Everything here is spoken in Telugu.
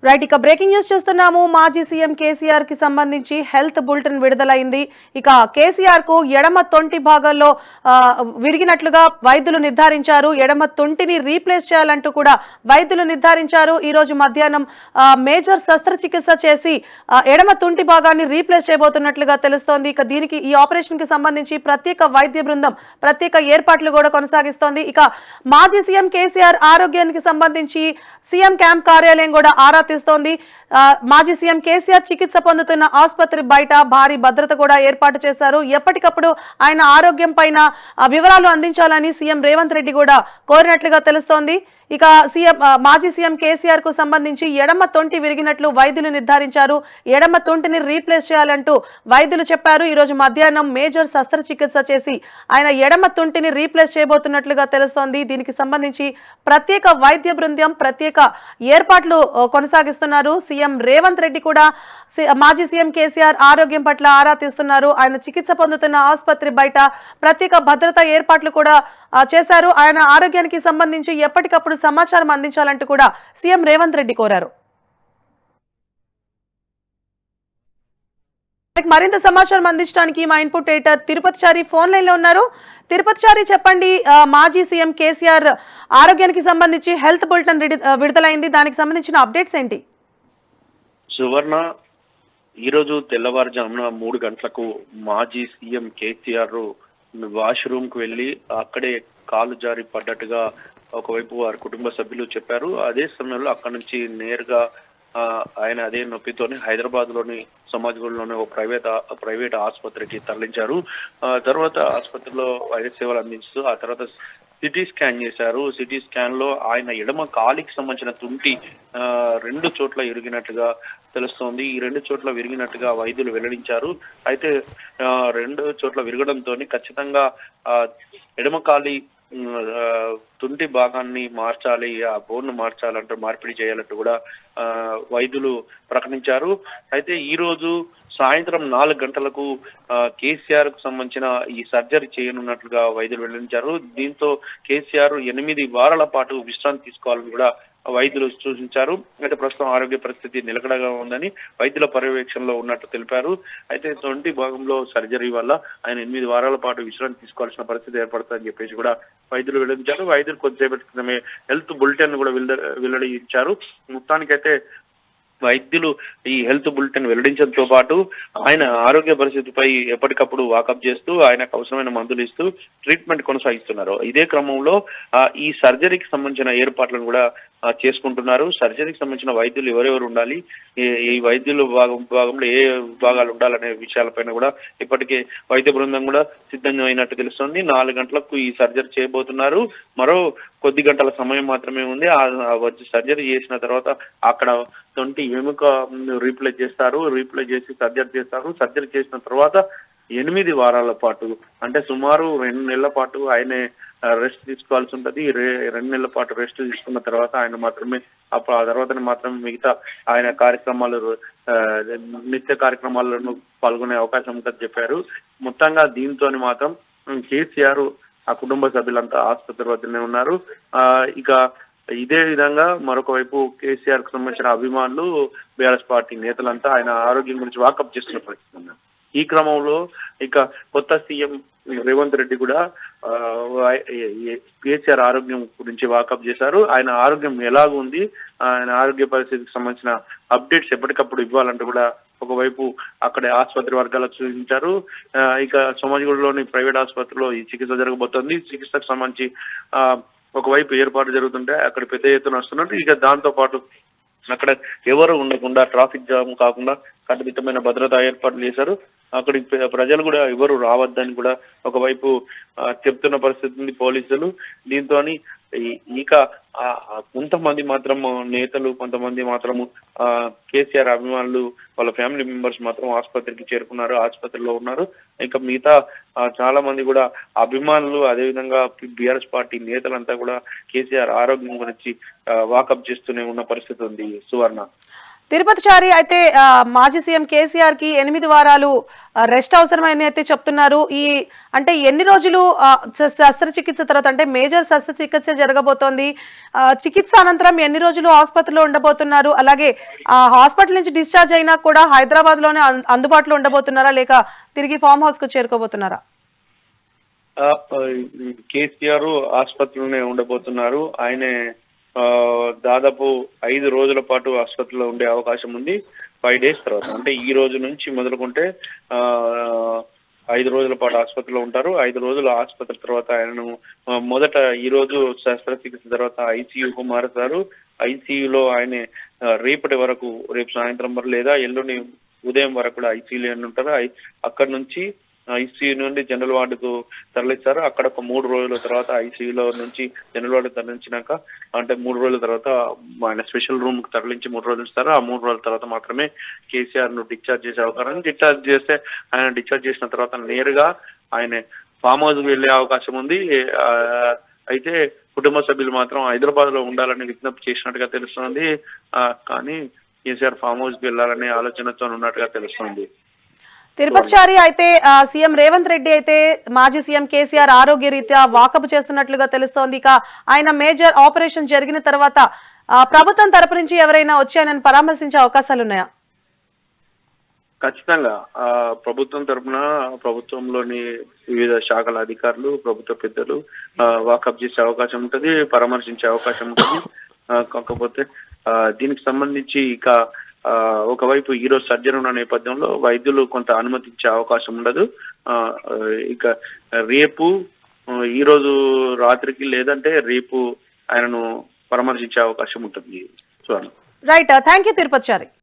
రైట్ ఇక బ్రేకింగ్ న్యూస్ చూస్తున్నాము మాజీ సీఎం కేసీఆర్ కి సంబంధించి హెల్త్ బులెటిన్ విడుదలైంది ఇక కేసీఆర్ కు ఎడమ తొంటి భాగంలో ఆ, విరిగినట్లుగా వైద్యులు నిర్ధారించారు ఎడమ తొంటిని రీప్లేస్ చేయాలంటూ కూడా వైద్యులు నిర్ధారించారు ఈ రోజు మధ్యాహ్నం ఆ, మేజర్ శస్త్రచికిత్స చేసి ఆ, ఎడమ తుంటి భాగాన్ని రీప్లేస్ చేయబోతున్నట్లుగా తెలుస్తోంది ఇక దీనికి ఈ ఆపరేషన్ కి సంబంధించి ప్రత్యేక వైద్య బృందం ప్రత్యేక ఏర్పాట్లు కూడా కొనసాగిస్తోంది ఇక మాజీ సీఎం కేసీఆర్ ఆరోగ్యానికి సంబంధించి సీఎం క్యాంప్ కార్యాలయం కూడా ఆరా తీస్తోంది ఆ, మాజీ సీఎం కేసీఆర్ చికిత్స పొందుతున్న ఆసుపత్రి బయట భారీ భద్రత కూడా ఏర్పాటు చేశారు ఎప్పటికప్పుడు ఆయన ఆరోగ్యం పైన ఆ, వివరాలు అందించాలని సీఎం రేవంత్ రెడ్డి కూడా కోరినట్లుగా తెలుస్తోంది ఇక సీఎం ఆ, మాజీ సీఎం కేసీఆర్ కు సంబంధించి ఎడమ తొంటి విరిగినట్లు వైద్యులు నిర్ధారించారు ఎడమ తొంటిని రీప్లేస్ చేయాలంటూ వైద్యులు చెప్పారు ఈ రోజు మధ్యాహ్నం మేజర్ శస్త్రచికిత్స చేసి ఆయన ఎడమ తొంటిని రీప్లేస్ చేయబోతున్నట్లుగా తెలుస్తోంది దీనికి సంబంధించి ప్రత్యేక వైద్య బృందం ప్రత్యేక ఏర్పాట్లు ఆ, కొనసాగిస్తున్నారు సీఎం రేవంత్ రెడ్డి కూడా సి- మాజీ సీఎం కేసీఆర్ ఆరోగ్యం పట్ల ఆరా తీస్తున్నారు ఆయన చికిత్స పొందుతున్న ఆసుపత్రి బయట ప్రత్యేక భద్రతా ఏర్పాట్లు కూడా ఆ, చేశారు ఆయన ఆరోగ్యానికి సంబంధించి ఎప్పటికప్పుడు సమాచారం అందించాలంటూ కూడా సీఎం రేవంత్ రెడ్డి కోరారు మనకి మరింత సమాచారం అందించడానికి మా input editor Tirupati Chari phone line లో ఉన్నారు తిరుపతి చారి చెప్పండి ఆ, మాజీ సీఎం కేసీఆర్ ఆరోగ్యానికి సంబంధించి హెల్త్ బులెటిన్ విడి- ఆ, విడుదలైంది దానికి సంబంధించిన అప్డేట్స్ ఏంటి సువర్ణ ఈరోజు తెల్లవారుజామున మూడు గంటలకు మాజీ సీఎం కేసీఆర్ వాష్రూమ్ కు వెళ్లి అక్కడే కాలు జారి పడ్డట్టుగా ఒకవైపు వారి కుటుంబ సభ్యులు చెప్పారు అదే సమయంలో అక్కడి నుంచి నేరుగా ఆ, ఆయన అదే నొప్పితోని హైదరాబాద్ లోని సమాజ్గూడలోని ఒక ప్రైవేట్ ఆ- ప్రైవేట్ ఆసుపత్రికి తరలించారు ఆ తర్వాత ఆసుపత్రిలో వైద్య సేవలు అందించుతూ ఆ తర్వాత సిటీ స్కాన్ చేశారు సిటీ స్కాన్ లో ఆయన ఎడమ కాలికి సంబంధించిన తుంటి ఆ, రెండు చోట్ల ఇరిగినట్టుగా తెలుస్తోంది ఈ రెండు చోట్ల విరిగినట్టుగా వైద్యులు వెల్లడించారు అయితే ఆ, రెండు చోట్ల విరగడంతో ఖచ్చితంగా ఆ, ఎడమ కాలి ఉమ్, ఆ, తుంటి భాగాన్ని మార్చాలి ఆ బోన్ మార్చాలంటూ మార్పిడి చేయాలంటూ కూడా ఆ, వైద్యులు ప్రకటించారు అయితే ఈ రోజు సాయంత్రం నాలుగు గంటలకు కేసీఆర్ కు సంబంధించిన ఈ సర్జరీ చేయనున్నట్లుగా వైద్యులు వెల్లడించారు దీంతో కేసీఆర్ ఎనిమిది వారాల పాటు విశ్రాంతి తీసుకోవాలని కూడా వైద్యులు సూచించారు అయితే ప్రస్తుతం ఆరోగ్య పరిస్థితి నిలకడగా ఉందని వైద్యుల పర్యవేక్షణలో ఉన్నట్టు తెలిపారు అయితే తొంటి భాగంలో సర్జరీ వల్ల ఆయన ఎనిమిది వారాల పాటు విశ్రాంతి తీసుకోవాల్సిన పరిస్థితి ఏర్పడుతుందని చెప్పేసి కూడా వైద్యులు వెల్లడించారు వైద్యులు కొద్దిసేపటి క్రితమే హెల్త్ బులెటిన్ కూడా వెల్ల- వెల్లడించారు మొత్తానికైతే వైద్యులు ఈ హెల్త్ బులెటిన్ వెల్లడించడంతో పాటు ఆయన ఆరోగ్య పరిస్థితిపై ఎప్పటికప్పుడు వాకప్ చేస్తూ ఆయనకు అవసరమైన మందులు ఇస్తూ ట్రీట్మెంట్ కొనసాగిస్తున్నారు ఇదే క్రమంలో ఆ, ఈ సర్జరీకి సంబంధించిన ఏర్పాట్లను కూడా ఆ, చేసుకుంటున్నారు సర్జరీకి సంబంధించిన వైద్యులు ఎవరెవరు ఉండాలి ఈ- ఈ వైద్యులు భాగం భాగంలో ఏ భాగాలు ఉండాలనే విషయాలపైన కూడా ఇప్పటికే వైద్య బృందం కూడా సిద్ధంగా అయినట్టు తెలుస్తుంది నాలుగు గంటలకు ఈ సర్జరీ చేయబోతున్నారు మరో కొద్ది గంటల సమయం మాత్రమే ఉంది ఆ ఆ వచ్చి సర్జరీ చేసిన తర్వాత అక్కడ తొంటి ఎముక రీప్లేస్ చేస్తారు రీప్లేస్ చేసి సర్జరీ చేస్తారు సర్జరీ చేసిన తర్వాత ఎనిమిది వారాల పాటు అంటే సుమారు రెండు నెలల పాటు ఆయనే రెస్ట్ తీసుకోవాల్సి ఉంటది రె- రెండు నెలల పాటు రెస్ట్ తీసుకున్న తర్వాత ఆయన మాత్రమే అప్పుడు ఆ తర్వాత మాత్రమే మిగతా ఆయన కార్యక్రమాలు ఆ, నిత్య కార్యక్రమాలను పాల్గొనే అవకాశం ఉందని చెప్పారు మొత్తంగా దీంతో మాత్రం కేసీఆర్ ఆ కుటుంబ సభ్యులంతా ఆసుపత్రి వద్దనే ఉన్నారు ఆ ఇక ఇదే విధంగా మరొక వైపు కేసీఆర్ కు సంబంధించిన అభిమానులు బీఆర్ఎస్ పార్టీ నేతలంతా ఆయన ఆరోగ్యం గురించి వాకప్ చేస్తున్న పరిస్థితి ఉంది ఈ క్రమంలో ఇక కొత్త సీఎం రేవంత్ రెడ్డి కూడా ఆ, వై- ఏ- ఏ- కేసీఆర్ ఆరోగ్యం గురించి వాకప్ చేశారు ఆయన ఆరోగ్యం ఎలాగుంది ఆయన ఆరోగ్య పరిస్థితికి సంబంధించిన అప్డేట్స్ ఎప్పటికప్పుడు ఇవ్వాలంటూ కూడా ఒకవైపు అక్కడ ఆసుపత్రి వర్గాలకు సూచించారు ఆ, ఇక సోమాజిగూడలోని ప్రైవేట్ ఆసుపత్రిలో ఈ చికిత్స జరగబోతోంది చికిత్సకు సంబంధించి ఆ ఒకవైపు ఏర్పాటు జరుగుతుంటే అక్కడ పెద్ద ఎత్తున వస్తున్నట్టు ఇక దాంతో పాటు అక్కడ ఎవరు ఉండకుండా ట్రాఫిక్ జామ్ కాకుండా కట్టుదిట్టమైన భద్రతా ఏర్పాట్లు చేశారు అక్కడికి ప్ర- ప్రజలు కూడా ఎవరు రావద్దని కూడా ఒకవైపు ఆ, చెప్తున్న పరిస్థితి ఉంది పోలీసులు దీంతో ఇక ఆ, ఆ కొంతమంది మాత్రం నేతలు కొంతమంది మాత్రము ఆ కేసీఆర్ అభిమానులు వాళ్ళ ఫ్యామిలీ మెంబర్స్ మాత్రం ఆసుపత్రికి చేరుకున్నారు ఆసుపత్రిలో ఉన్నారు ఇంకా మిగతా ఆ, చాలా మంది కూడా అభిమానులు అదేవిధంగా బీఆర్ఎస్ పార్టీ నేతలంతా కూడా కేసీఆర్ ఆరోగ్యం గురించి వాకప్ చేస్తూనే ఉన్న పరిస్థితి ఉంది సువర్ణ తిరుపతి చారి అయితే ఆ, మాజీ సీఎం కేసీఆర్ కి ఎనిమిది వారాలు ఆ, రెస్ట్ అవసరమని అయితే చెప్తున్నారు ఈ అంటే ఎన్ని రోజులు ఆ, శ- శస్త్రచికిత్స తర్వాత అంటే మేజర్ శస్త్రచికిత్స జరగబోతోంది ఆ, చికిత్స అనంతరం ఎన్ని రోజులు ఆసుపత్రిలో ఉండబోతున్నారు అలాగే ఆ హాస్పిటల్ నుంచి డిశ్చార్జ్ అయినా కూడా హైదరాబాద్ లోనే అం- అందుబాటులో ఉండబోతున్నారా లేక తిరిగి ఫామ్ హౌస్ కు చేరుకోబోతున్నారా ఆ, ఆ, కేసీఆర్ ఆసుపత్రిలోనే ఉండబోతున్నారు ఆయనే ఆ, దాదాపు ఐదు రోజుల పాటు ఆసుపత్రిలో ఉండే అవకాశం ఉంది ఫైవ్ డేస్ తర్వాత అంటే ఈ రోజు నుంచి మొదలుకుంటే ఆ, ఐదు రోజుల పాటు ఆసుపత్రిలో ఉంటారు ఐదు రోజుల ఆసుపత్రి తర్వాత ఆయనను ఆ, మొదట ఈ రోజు శస్త్రచికిత్స తర్వాత ఐసీయూకు మారుతారు ఐసీయూలో ఆయన ఆ, రేపటి వరకు రేపు సాయంత్రం వరకు లేదా ఎల్లుండి ఉదయం వరకు కూడా ఐసీయూలో ఉంటారు ఐ- అక్కడ నుంచి ఐసీయూ నుండి జనరల్ వార్డుకు తరలిస్తారు అక్కడ ఒక మూడు రోజుల తర్వాత ఐసీయూలో నుంచి జనరల్ వార్డు తరలించినాక అంటే మూడు రోజుల తర్వాత ఆయన స్పెషల్ రూమ్ కు తరలించి మూడు రోజులు ఇస్తారు ఆ మూడు రోజుల తర్వాత మాత్రమే కేసీఆర్ ను డిశ్చార్జ్ చేసే అవకాశం డిశ్చార్జ్ చేస్తే ఆయన డిశ్చార్జ్ చేసిన తర్వాత నేరుగా ఆయన ఫామ్ హౌస్ కు వెళ్లే అవకాశం ఉంది ఆ, అయితే కుటుంబ సభ్యులు మాత్రం హైదరాబాద్ లో ఉండాలని విజ్ఞప్తి చేసినట్టుగా తెలుస్తుంది ఆ, కానీ కేసీఆర్ ఫామ్ హౌస్ కి వెళ్లాలనే ఆలోచనతో ఉన్నట్టుగా తెలుస్తుంది తిరుపతి చారి అయితే ఆ, సీఎం రేవంత్ రెడ్డి అయితే మాజీ సీఎం కేసీఆర్ ఆరోగ్య రీత్యా వాకపు చేస్తున్నట్లుగా తెలుస్తోంది ఇక ఆయన మేజర్ ఆపరేషన్ జరిగిన తర్వాత ఆ, ప్రభుత్వం తరపు నుంచి ఎవరైనా వచ్చి ఆయనను పరామర్శించే అవకాశాలు ఉన్నాయా ఖచ్చితంగా ఆ ప్రభుత్వం తరపున ప్రభుత్వంలోని వివిధ శాఖల అధికారులు ప్రభుత్వ పెద్దలు ఆ, వాకప్ చేసే అవకాశం ఉంటుంది పరామర్శించే అవకాశం ఉంటుంది ఆ, కాకపోతే ఆ, దీనికి సంబంధించి ఇక ఆ, ఒకవైపు ఈరోజు సర్జన్ ఉన్న నేపథ్యంలో వైద్యులు కొంత అనుమతించే అవకాశం ఉండదు ఆ, ఆ, ఇక రేపు ఆ, ఈ రోజు రాత్రికి లేదంటే రేపు ఆయనను పరామర్శించే అవకాశం ఉంటుంది చూడండి right thank you Tirupati Chari